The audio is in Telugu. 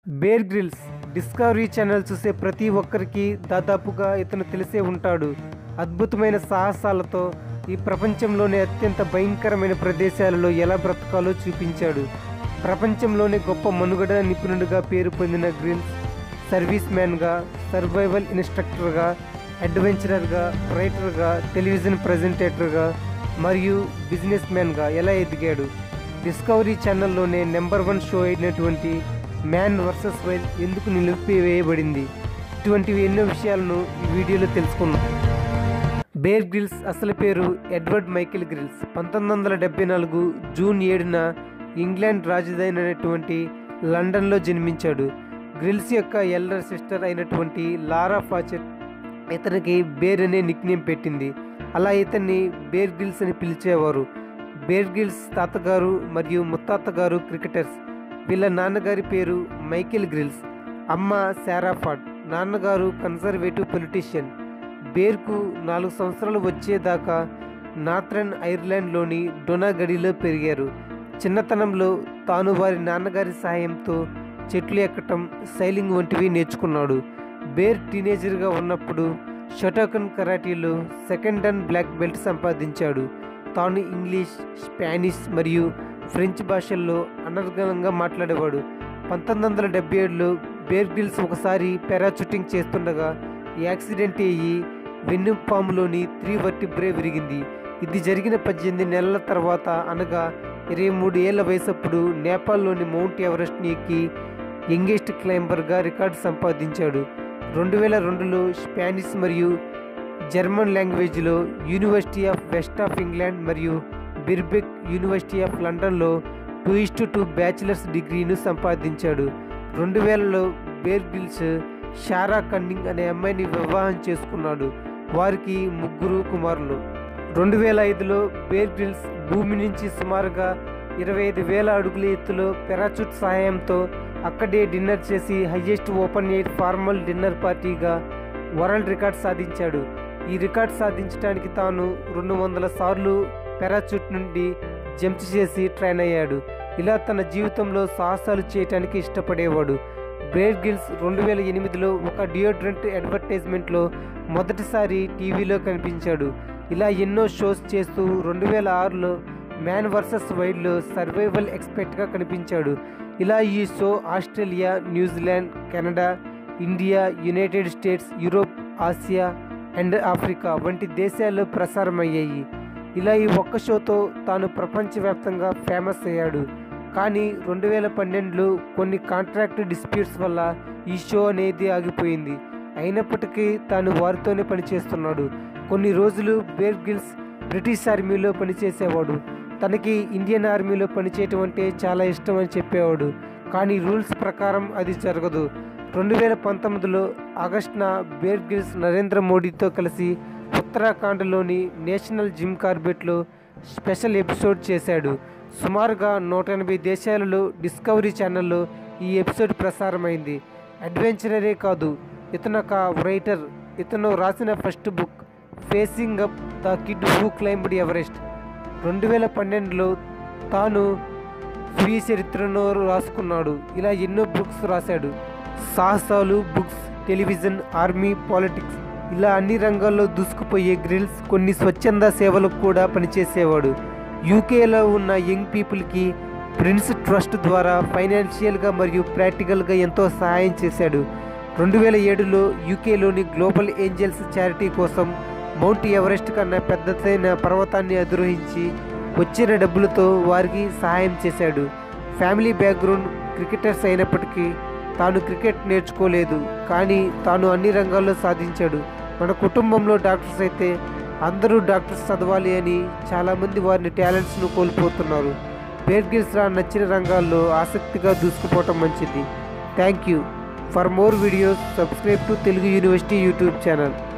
బేర్ గ్రిల్స్ డిస్కవరీ ఛానల్ చూసే ప్రతి ఒక్కరికి దాదాపుగా ఇతను తెలిసే ఉంటాడు అద్భుతమైన సాహసాలతో ఈ ప్రపంచంలోనే అత్యంత భయంకరమైన ప్రదేశాలలో ఎలా బ్రతకాలో చూపించాడు ప్రపంచంలోనే గొప్ప మనుగడ నిపుణుడిగా పేరు పొందిన గ్రిల్స్ సర్వీస్ మ్యాన్గా సర్వైవల్ ఇన్స్ట్రక్టర్గా అడ్వెంచరర్గా రైటర్గా టెలివిజన్ ప్రజెంటేటర్గా మరియు బిజినెస్ మ్యాన్గా ఎలా ఎదిగాడు డిస్కవరీ ఛానల్లోనే నెంబర్ వన్ షో అయినటువంటి మ్యాన్ వర్సెస్ వైల్డ్ ఎందుకు నిలిపివేయబడింది ఇటువంటివి ఎన్నో విషయాలను ఈ వీడియోలో తెలుసుకుందాం బేర్ గ్రిల్స్ అసలు పేరు ఎడ్వర్డ్ మైకేల్ గ్రిల్స్ పంతొమ్మిది వందల డెబ్బై నాలుగు జూన్ ఏడున ఇంగ్లాండ్ రాజధాని అయినటువంటి లండన్లో జన్మించాడు గ్రిల్స్ యొక్క ఎల్డర్ సిస్టర్ అయినటువంటి లారా ఫాచెట్ ఇతనికి బేర్ అనే నిక్నేమ్ పెట్టింది అలా ఇతన్ని బేర్ గ్రిల్స్ అని పిలిచేవారు బేర్ గ్రిల్స్ తాతగారు మరియు ముత్తాత గారు క్రికెటర్స్ వీళ్ళ నాన్నగారి పేరు మైకేల్ గ్రిల్స్ అమ్మ శారాఫాడ్ నాన్నగారు కన్జర్వేటివ్ పొలిటీషియన్ బేర్కు నాలుగు సంవత్సరాలు వచ్చేదాకా నార్థరన్ ఐర్లాండ్లోని డొనాగడిలో పెరిగారు చిన్నతనంలో తాను వారి నాన్నగారి సహాయంతో చెట్లు ఎక్కటం సైలింగ్ వంటివి నేర్చుకున్నాడు బేర్ టీనేజర్గా ఉన్నప్పుడు షటోకన్ కరాటీలో సెకండ్ అండ్ బ్లాక్ బెల్ట్ సంపాదించాడు తాను ఇంగ్లీష్ స్పానిష్ మరియు ఫ్రెంచ్ భాషల్లో అనర్గళంగా మాట్లాడేవాడు పంతొమ్మిది వందల డెబ్బై ఏడులో బేర్ గ్రిల్స్ ఒకసారి పారాచూటింగ్ చేస్తుండగా యాక్సిడెంట్ అయ్యి వెన్నుపాములోని త్రీ వర్టిబ్రే విరిగింది ఇది జరిగిన పద్దెనిమిది నెలల తర్వాత అనగా ఇరవై మూడు ఏళ్ల వయసప్పుడు నేపాల్లోని మౌంట్ ఎవరెస్ట్ని ఎక్కి యంగెస్ట్ క్లైంబర్గా రికార్డు సంపాదించాడు రెండు వేల రెండులో స్పానిష్ మరియు జర్మన్ లాంగ్వేజ్లో University of West of England మరియు బిర్బెక్ యూనివర్సిటీ ఆఫ్ లండన్లో two is to two bachelor's డిగ్రీను సంపాదించాడు రెండు వేలలో బేర్ గిల్స్ షారా కన్నింగ్ అనే అమ్మాయిని వివాహం చేసుకున్నాడు వారికి ముగ్గురు కుమారులు రెండు వేల ఐదులో బేర్ గ్రిల్స్ భూమి నుంచి సుమారుగా ఇరవై ఐదు వేల అడుగుల ఎత్తులో పెరాచూట్ సహాయంతో అక్కడే డిన్నర్ చేసి highest open air formal dinner పార్టీగా వరల్డ్ రికార్డ్ సాధించాడు ఈ రికార్డ్ సాధించడానికి తాను రెండు వందల సార్లు పారాచూట్ నుండి జంప్ చేసి ట్రైన్ అయ్యాడు ఇలా తన జీవితంలో సాహసాలు చేయటానికి ఇష్టపడేవాడు బ్రేడ్ గిల్స్ రెండు వేల ఎనిమిదిలో ఒక డియోడ్రెంట్ అడ్వర్టైజ్మెంట్లో మొదటిసారి టీవీలో కనిపించాడు ఇలా ఎన్నో షోస్ చేస్తూ రెండు వేల ఆరులో మ్యాన్ వర్సెస్ వైల్డ్లో సర్వైవల్ ఎక్స్పర్ట్గా కనిపించాడు ఇలా ఈ show Australia New Zealand Canada India United States Europe Asia and Africa వంటి దేశాల్లో ప్రసారమయ్యాయి ఇలా ఈ ఒక్క షోతో తాను ప్రపంచవ్యాప్తంగా ఫేమస్ అయ్యాడు కానీ రెండు వేల పన్నెండులో కొన్ని కాంట్రాక్ట్ డిస్ప్యూట్స్ వల్ల ఈ షో అనేది ఆగిపోయింది అయినప్పటికీ తాను వారితోనే పనిచేస్తున్నాడు కొన్ని రోజులు బేర్ గిల్స్ బ్రిటిష్ ఆర్మీలో పనిచేసేవాడు తనకి ఇండియన్ ఆర్మీలో పనిచేయటం అంటే చాలా ఇష్టం అని చెప్పేవాడు కానీ రూల్స్ ప్రకారం అది జరగదు రెండు వేల పంతొమ్మిదిలో ఆగస్టున బేర్ గిల్స్ నరేంద్ర మోడీతో కలిసి ఉత్తరాఖండ్లోని నేషనల్ జిమ్ కార్బెట్లో స్పెషల్ ఎపిసోడ్ చేశాడు సుమారుగా నూట ఎనభై దేశాలలో డిస్కవరీ ఛానల్లో ఈ ఎపిసోడ్ ప్రసారమైంది అడ్వెంచరరే కాదు ఇతను ఒక రైటర్ ఇతను రాసిన first book facing up the kid who climbed Everest రెండు వేల పన్నెండులో తాను స్వీయ చరిత్రను రాసుకున్నాడు ఇలా ఎన్నో బుక్స్ రాశాడు సాహసాలు బుక్స్ టెలివిజన్ ఆర్మీ పాలిటిక్స్ ఇలా అన్ని రంగాల్లో దూసుకుపోయే గ్రిల్స్ కొన్ని స్వచ్ఛంద సేవలకు కూడా పనిచేసేవాడు యూకేలో ఉన్న యంగ్ పీపుల్కి ప్రిన్స్ ట్రస్ట్ ద్వారా ఫైనాన్షియల్గా మరియు ప్రాక్టికల్గా ఎంతో సహాయం చేశాడు రెండు వేల ఏడులో యూకేలోని గ్లోబల్ ఏంజల్స్ చారిటీ కోసం మౌంట్ ఎవరెస్ట్ కన్నా పెద్దదైన పర్వతాన్ని అధిరోహించి వచ్చిన డబ్బులతో వారికి సహాయం చేశాడు ఫ్యామిలీ బ్యాక్గ్రౌండ్ క్రికెటర్స్ అయినప్పటికీ తాను క్రికెట్ నేర్చుకోలేదు కానీ తాను అన్ని రంగాల్లో సాధించాడు మన కుటుంబంలో డాక్టర్స్ అయితే అందరూ డాక్టర్స్ చదవాలి అని చాలామంది వారిని టాలెంట్స్ను కోల్పోతున్నారు బేర్గిల్స్ రా నచ్చిన రంగాల్లో ఆసక్తిగా దూసుకుపోవటం మంచిది thank you for more videos subscribe to Telugu University YouTube channel